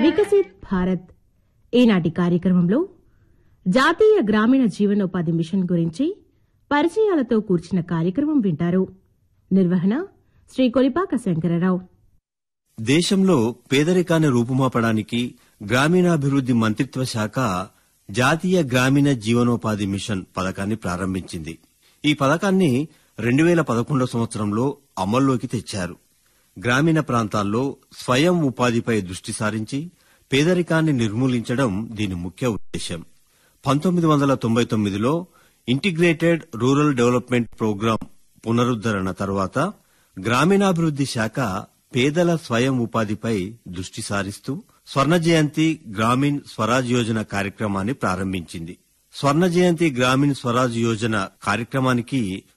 వికసిత్ భారత్ ఈనాటి కార్యక్రమంలో జాతీయ గ్రామీణ జీవనోపాధి మిషన్ గురించి పరిచయాలతో కూర్చిన కార్యక్రమం వింటారు నిర్వహణ శ్రీ కొలిపాక శంకరరావు దేశంలో పేదరికాన్ని రూపుమాపడానికి గ్రామీణాభివృద్ది మంత్రిత్వ శాఖ జాతీయ గ్రామీణ జీవనోపాధి మిషన్ పథకాన్ని ప్రారంభించింది ఈ పథకాన్ని రెండు వేల పదకొండో సంవత్సరంలో అమల్లోకి తెచ్చారు గ్రామీణ ప్రాంతాల్లో స్వయం ఉపాధిపై దృష్టి సారించి పేదరికాన్ని నిర్మూలించడం దీని ముఖ్య ఉద్దేశం పంతొమ్మిది వందల తొంభై తొమ్మిదిలో ఇంటిగ్రేటెడ్ రూరల్ డెవలప్మెంట్ ప్రోగ్రాం పునరుద్దరణ తర్వాత గ్రామీణాభివృద్ది శాఖ పేదల స్వయం ఉపాధిపై దృష్టి సారిస్తూ స్వర్ణ జయంతి గ్రామీణ్ స్వరాజ్ యోజన కార్యక్రమాన్ని ప్రారంభించింది స్వర్ణ జయంతి గ్రామీణ్ స్వరాజ్ యోజన కార్యక్రమానికి